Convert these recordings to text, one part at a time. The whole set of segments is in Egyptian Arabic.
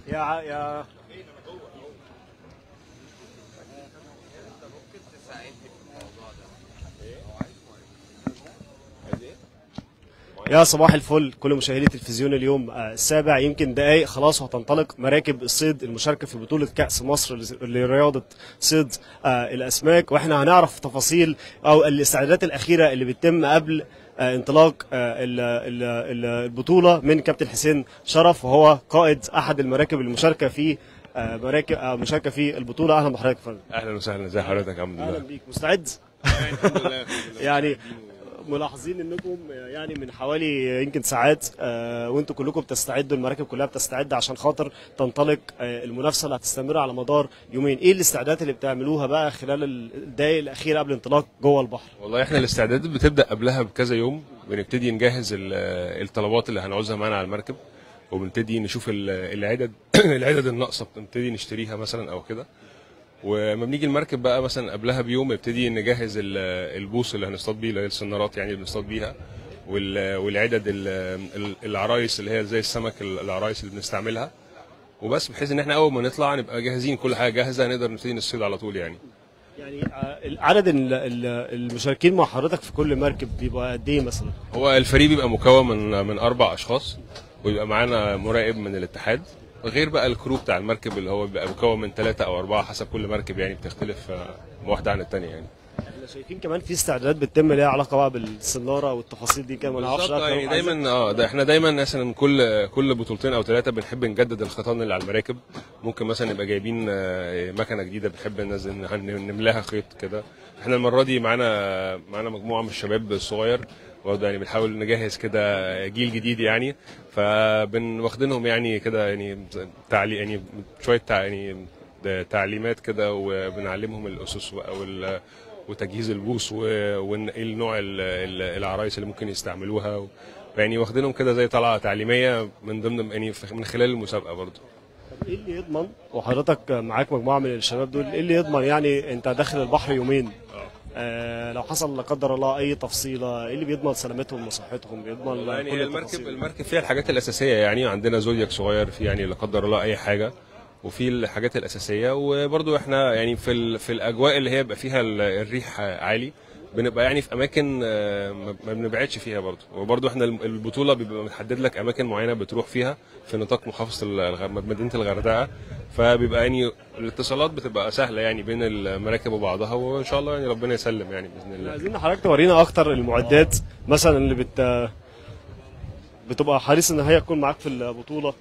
يا ع- يا يا صباح الفل كل مشاهدي تلفزيون اليوم آه، السابع يمكن دقايق خلاص وهتنطلق مراكب الصيد المشاركه في بطوله كاس مصر لرياضه صيد آه، الاسماك واحنا هنعرف تفاصيل او الاستعدادات الاخيره اللي بتتم قبل آه، انطلاق آه، ال- ال- ال- البطوله من كابتن حسين شرف وهو قائد احد المراكب المشاركه في آه، مراكب آه، مشاركه في البطوله اهلا بحضرتك يا فندم اهلا وسهلا ازي حضرتك يا عبد اهلا الله بيك مستعد الحمد لله يعني ملاحظين انكم يعني من حوالي يمكن ساعات آه، وانتم كلكم بتستعدوا المراكب كلها بتستعد عشان خاطر تنطلق آه، المنافسه اللي هتستمر على مدار يومين ايه الاستعدادات اللي بتعملوها بقى خلال الدقائق الاخيره قبل الانطلاق جوه البحر والله احنا الاستعدادات بتبدا قبلها بكذا يوم بنبتدي نجهز ال- الطلبات اللي هنعوزها معانا على المركب وبنبتدي نشوف ال- العدد العدد الناقصه بنبتدي نشتريها مثلا او كده ولما بنيجي المركب بقى مثلا قبلها بيوم نبتدي نجهز ال- البوص اللي هنصطاد بيه اللي هي السنارات يعني اللي بنصطاد بيها وال- والعدد ال- ال- العرايس اللي هي زي السمك ال- العرايس اللي بنستعملها وبس بحيث ان احنا اول ما نطلع نبقى جاهزين كل حاجه جاهزه نقدر نبتدي نصطاد على طول يعني يعني آه، عدد ال- ال- المشاركين مع حضرتك في كل مركب بيبقى قد ايه مثلا هو الفريق بيبقى مكون من من اربع اشخاص ويبقى معانا مراقب من الاتحاد غير بقى الكرو بتاع المركب اللي هو بيبقى مكون من ثلاثة او اربعة حسب كل مركب يعني بتختلف آه، واحدة عن الثانية يعني احنا شايفين كمان في استعدادات بتتم ليها علاقه بقى بالسناره والتفاصيل دي كمان ما نعرفش بالظبط أكتر. يعني عايزك- دايما اه ده احنا دايما مثلا كل كل بطولتين او ثلاثه بنحب نجدد الخيطان اللي على المراكب ممكن مثلا نبقى جايبين آه، مكنه جديده بنحب ننزل نملاها خيط كده احنا المره دي معانا معانا مجموعه من الشباب الصغير برضه يعني بنحاول نجهز كده جيل جديد يعني فبن واخدينهم يعني كده يعني تعلي يعني شويه تع- يعني تعليمات كده وبنعلمهم الاسس بقى وال وتجهيز البوص و- وايه النوع ال- ال- العرايس اللي ممكن يستعملوها و- يعني واخدينهم كده زي طلعه تعليميه من ضمن يعني في- من خلال المسابقه برضه طب ايه اللي يضمن وحضرتك معاك مجموعه من الشباب دول ايه اللي يضمن يعني انت داخل البحر يومين آه لو حصل لا قدر الله اي تفصيله ايه اللي بيضمن سلامتهم وصحتهم بيضمن يعني كل هي المركب التفاصيل المركب فيها الحاجات الاساسيه يعني عندنا زودياك صغير في يعني لا قدر الله اي حاجه وفي الحاجات الاساسيه وبرضو احنا يعني في ال- في الاجواء اللي هي بيبقى فيها ال- الريح عالي بنبقى يعني في اماكن آه، ما ما بنبعدش فيها برضو وبرضو احنا الم- البطوله بيبقى متحدد لك اماكن معينه بتروح فيها في نطاق محافظه الغ- مدينه الغردقه فبيبقى يعني الاتصالات بتبقى سهله يعني بين المراكب وبعضها وان شاء الله يعني ربنا يسلم يعني باذن الله عايزين حضرتك تورينا اكتر المعدات مثلا اللي بت بتبقى حريص ان هي تكون معاك في البطوله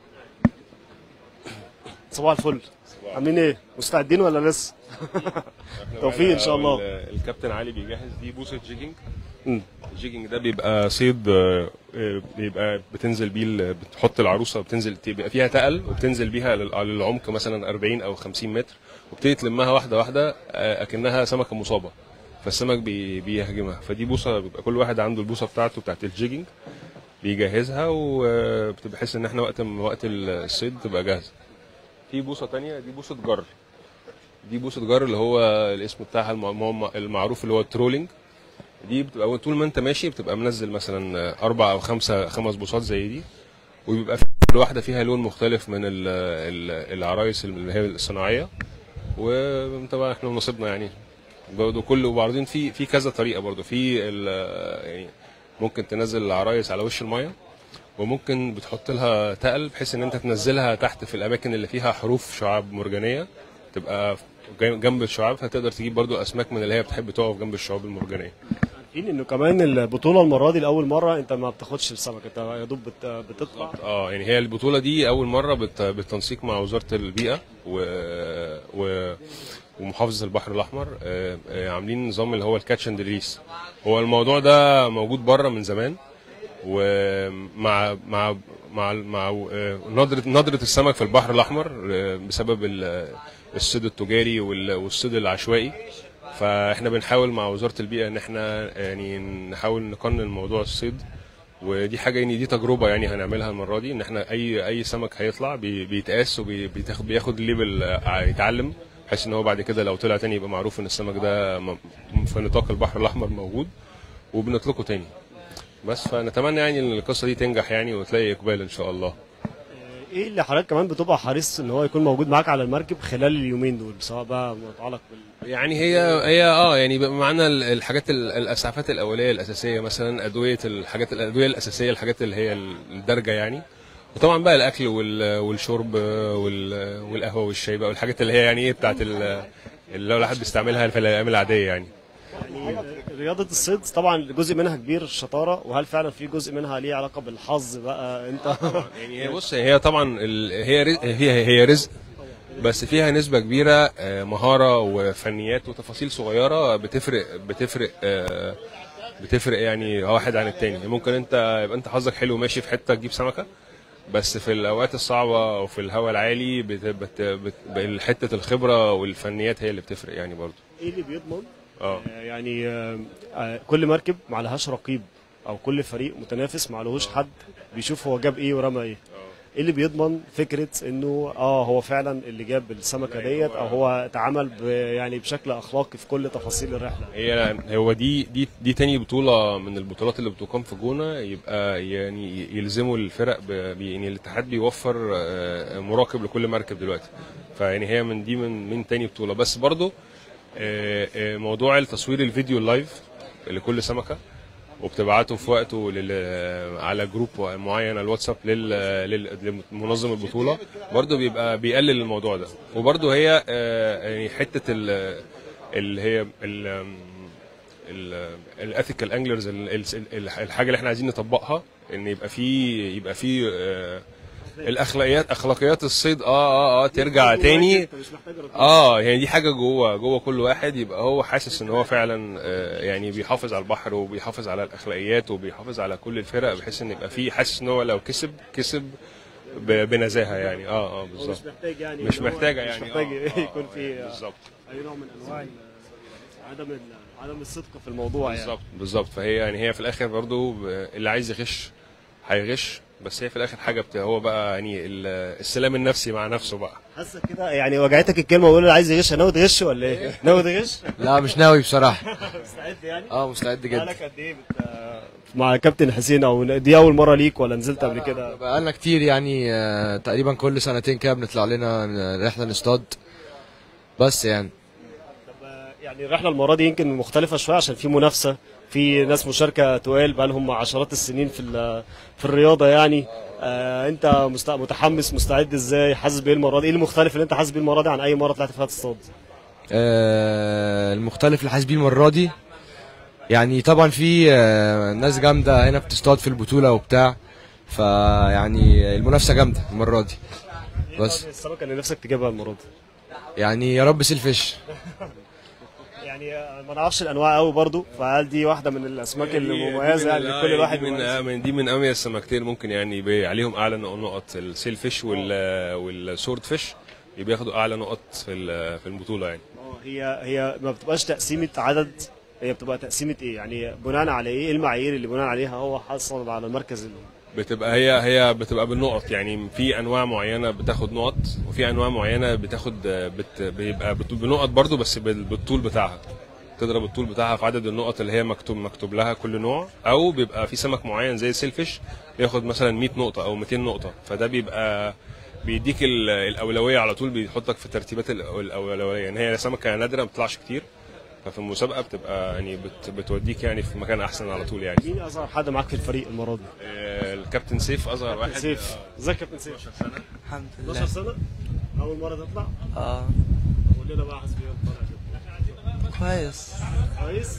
صباح الفل عاملين ايه مستعدين ولا لسه توفيق ان شاء الله ال- الكابتن علي بيجهز دي بوصه جيجنج مم. الجيجنج ده بيبقى صيد آه، آه، بيبقى بتنزل بيه ال- بتحط العروسه بتنزل بيبقى فيها تقل وبتنزل بيها لل- للعمق مثلا 40 او 50 متر وبتبتدي تلمها واحده واحده آه، اكنها سمكه مصابه فالسمك بي بيهاجمها فدي بوصه بيبقى كل واحد عنده البوصه بتاعته بتاعت الجيجنج بيجهزها وبتحس ان احنا وقت ما وقت الصيد تبقى جاهزه في بوصه تانية دي بوصه جر دي بوصه جر اللي هو الاسم بتاعها الم- المعروف اللي هو الترولينج دي بتبقى طول ما انت ماشي بتبقى منزل مثلا اربع او خمسه خمس بوصات زي دي وبيبقى في كل واحده فيها لون مختلف من ال- ال- العرايس اللي هي الصناعيه وطبعا احنا نصيبنا يعني برضه كل وبعدين في في كذا طريقه برضه في ال- يعني ممكن تنزل العرايس على وش الميه وممكن بتحط لها تقل بحيث ان انت تنزلها تحت في الاماكن اللي فيها حروف شعاب مرجانيه تبقى جاي- جنب الشعاب فتقدر تجيب برضو اسماك من اللي هي بتحب تقف جنب الشعاب المرجانيه عارفين انه كمان البطوله المره دي لاول مره انت ما بتاخدش السمك انت يا دوب بت- بتطلع اه يعني هي البطوله دي اول مره بت- بالتنسيق مع وزاره البيئه و, و ومحافظه البحر الاحمر آه، آه، عاملين نظام اللي هو الكاتش اند ريليس هو الموضوع ده موجود بره من زمان ومع مع مع مع آه، ندره ندره السمك في البحر الاحمر آه، بسبب ال- الصيد التجاري وال- والصيد العشوائي فاحنا بنحاول مع وزاره البيئه ان احنا يعني نحاول نقنن موضوع الصيد ودي حاجه يعني دي تجربه يعني هنعملها المره دي ان احنا اي اي سمك هيطلع بي- بيتقاس وبياخد بياخد الليبل آه، يتعلم بحيث ان هو بعد كده لو طلع تاني يبقى معروف ان السمك ده م- في نطاق البحر الاحمر موجود وبنطلقه تاني بس فنتمنى يعني ان القصه دي تنجح يعني وتلاقي اقبال ان شاء الله ايه اللي حضرتك كمان بتبقى حريص ان هو يكون موجود معاك على المركب خلال اليومين دول سواء بقى متعلق بال يعني هي هي اه يعني بيبقى معانا ال- الحاجات ال- الاسعافات الاوليه الاساسيه مثلا ادويه الحاجات الادويه الاساسيه الحاجات اللي هي الدارجه يعني وطبعا بقى الاكل وال- والشرب وال- والقهوه والشاي بقى والحاجات اللي هي يعني ايه بتاعت ال- اللي الواحد بيستعملها في الايام العاديه يعني يعني رياضه الصيد طبعا جزء منها كبير الشطاره وهل فعلا في جزء منها ليه علاقه بالحظ بقى انت يعني هي بص هي طبعا ال- هي رزق هي هي رزق بس فيها نسبة كبيرة آه، مهارة وفنيات وتفاصيل صغيرة بتفرق بتفرق آه، بتفرق يعني واحد عن التاني ممكن انت يبقى انت حظك حلو ماشي في حتة تجيب سمكة بس في الاوقات الصعبة وفي الهواء العالي بت بت بت حتة الخبرة والفنيات هي اللي بتفرق يعني برضو ايه اللي بيضمن اه آه، يعني آه، آه، كل مركب ما لهاش رقيب او كل فريق متنافس ما لهوش حد بيشوف هو جاب ايه ورمى ايه ايه اللي بيضمن فكره انه اه هو فعلا اللي جاب السمكه ديت او هو اتعامل ب- يعني بشكل اخلاقي في كل تفاصيل الرحله هي هو دي دي دي تاني بطولة من البطولات اللي بتقام في جونة يبقى يعني يلزموا الفرق ب ب- يعني الاتحاد بيوفر آه، مراقب لكل مركب دلوقتي فيعني هي من دي من من تاني بطولة بس برضو آه، آه، موضوع التصوير الفيديو اللايف لكل سمكة وبتبعته في وقته لل... على جروب معين على الواتساب لل... لل... لمنظم البطوله برضه بيبقى بيقلل الموضوع ده وبرضه هي آه، يعني حته ال... اللي هي ال... الاثيكال انجلرز الحاجه اللي احنا عايزين نطبقها ان يبقى في يبقى في آه، الاخلاقيات اخلاقيات الصيد اه اه اه ترجع تاني اه يعني دي حاجه جوه جوه كل واحد يبقى هو حاسس ان هو فعلا آه، يعني بيحافظ على البحر وبيحافظ على الاخلاقيات وبيحافظ على كل الفرق بحيث ان يبقى في حاسس ان هو لو كسب كسب ب- بنزاهه يعني اه اه مش بالظبط محتاج يعني مش إن هو محتاجه مش يعني محتاج آه، آه، يكون في آه، بالظبط اي نوع من انواع ال- عدم ال- عدم الصدق في الموضوع يعني بالظبط بالظبط فهي يعني هي في الاخر برضو ب- اللي عايز يغش هيغش بس هي في الاخر حاجه بت... هو بقى يعني ال- السلام النفسي مع نفسه بقى حاسك كده يعني وجعتك الكلمه وقول له عايز يغش ناوي تغش ولا ايه؟ ناوي تغش؟ لا مش ناوي بصراحة مستعد يعني؟ اه مستعد جدا بقالك قد ايه بت... مع كابتن حسين او دي اول مره ليك ولا نزلت قبل كده؟ بقالنا كتير يعني آه، تقريبا كل سنتين كده بنطلع لنا رحلة نصطاد بس يعني طب يعني الرحله المره دي يمكن مختلفه شويه عشان في منافسه في ناس مشاركه تقال بقى لهم عشرات السنين في ال- في الرياضه يعني آه انت مست... متحمس مستعد ازاي حاسس بايه المره دي ايه المختلف اللي انت حاسس بيه المره دي عن اي مره طلعت فيها تصطاد آه، المختلف اللي حاسس بيه المرة دي يعني طبعا في آه، ناس جامدة هنا بتصطاد في البطولة وبتاع فيعني المنافسة جامدة المرة دي بس إيه السمكه اللي نفسك تجيبها المره دي يعني يا رب سيلفش يعني آه، ما نعرفش الانواع قوي برضو فهل دي واحده من الاسماك اللي مميزه يعني من- كل آه، واحد دي من مميز؟ آه، من دي من اميز السمكتين ممكن يعني يبقى عليهم اعلى نقط السيل فيش وال والسورد فيش بياخدوا اعلى نقط في ال- في البطوله يعني اه هي هي ما بتبقاش تقسيمه عدد هي بتبقى تقسيمه ايه يعني بناء على ايه إيه المعايير اللي بناء عليها هو حصل على المركز اللي بتبقى هي هي بتبقى بالنقط يعني في انواع معينه بتاخد نقط وفي انواع معينه بتاخد بت بيبقى بت- بنقط برضو بس بال- بالطول بتاعها تضرب الطول بتاعها في عدد النقط اللي هي مكتوب مكتوب لها كل نوع او بيبقى في سمك معين زي السيلفش بياخد مثلا 100 نقطه او 200 نقطه فده بيبقى بيديك ال- الاولويه على طول بيحطك في ترتيبات ال- الاولويه يعني هي سمكه نادره ما بتطلعش كتير ففي المسابقه بتبقى يعني بت بتوديك يعني في مكان احسن على طول يعني مين اصغر حد معاك في الفريق المره دي؟ آه، الكابتن سيف اصغر واحد سيف ازيك يا كابتن سيف؟ الحمد 12 لله سنه اول مره تطلع اه قول لنا بقى حاسس بيه وأنت طالع كده. كويس كويس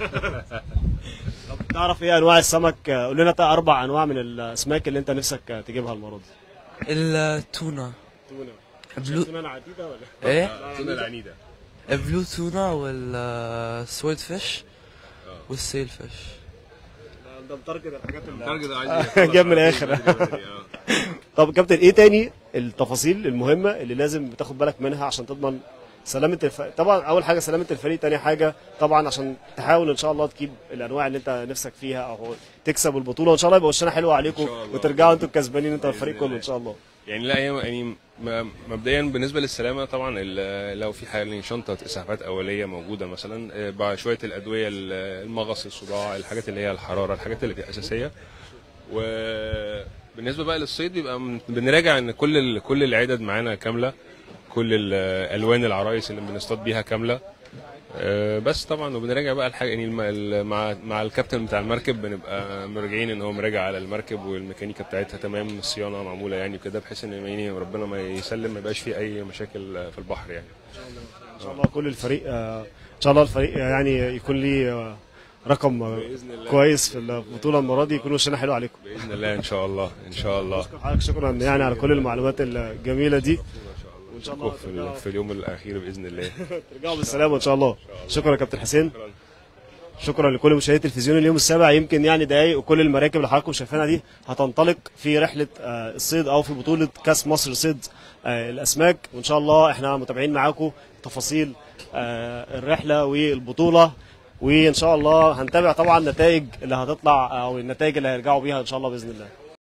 طب تعرف ايه انواع السمك قول لنا تا- اربع انواع من الاسماك اللي انت نفسك تجيبها المره دي التونة تونه بلو تونه عديده ولا ايه تونة العنيدة البلو تونة والسويد فيش والسيل فيش ده مترجم الحاجات اللي التارجت عايز جاب من الآخر. طب كابتن ايه تاني التفاصيل المهمه اللي لازم تاخد بالك منها عشان تضمن سلامه الف... طبعا اول حاجه سلامه الفريق تاني حاجه طبعا عشان تحاول ان شاء الله تجيب الانواع اللي انت نفسك فيها او تكسب البطوله وان شاء الله يبقى وشنا حلو عليكم إن شاء الله. وترجعوا انتوا الكسبانين انت والفريق بإذن كله الله. ان شاء الله يعني لا هي يعني م- مبدئيا بالنسبه للسلامه طبعا ال- لو في حاجه شنطه اسعافات اوليه موجوده مثلا آه، بقى شويه الادويه ال- المغص الصداع الحاجات اللي هي الحراره الحاجات اللي هي اساسيه و بالنسبه بقى للصيد بيبقى من- بنراجع ان كل ال- كل العدد معانا كامله كل ال- الوان العرايس اللي بنصطاد بيها كامله آه، بس طبعا وبنراجع بقى الحاجه يعني الم- ال- مع مع الكابتن بتاع المركب بنبقى مراجعين ان هو مراجع على المركب والميكانيكا بتاعتها تمام الصيانه معموله يعني وكده بحيث ان يعني ربنا ما يسلم ما يبقاش فيه اي مشاكل آه، في البحر يعني ان شاء الله كل الفريق آه، ان شاء الله الفريق يعني يكون ليه آه، رقم آه، بإذن الله. كويس في البطوله المره دي يكون وشنا حلو عليكم باذن الله ان شاء الله ان شاء الله حضرتك شكرا يعني على كل المعلومات الجميله دي وان شاء الله في, ال- في اليوم الاخير باذن الله ترجعوا بالسلامه ان شاء الله شكرا يا كابتن حسين شكرا لكل مشاهدي تلفزيون اليوم السابع يمكن يعني دقايق وكل المراكب اللي حضراتكم شايفينها دي هتنطلق في رحله آه، الصيد او في بطوله كاس مصر صيد آه، الاسماك وان شاء الله احنا متابعين معاكم تفاصيل آه، الرحله والبطوله وان شاء الله هنتابع طبعا النتائج اللي هتطلع او النتائج اللي هيرجعوا بيها ان شاء الله باذن الله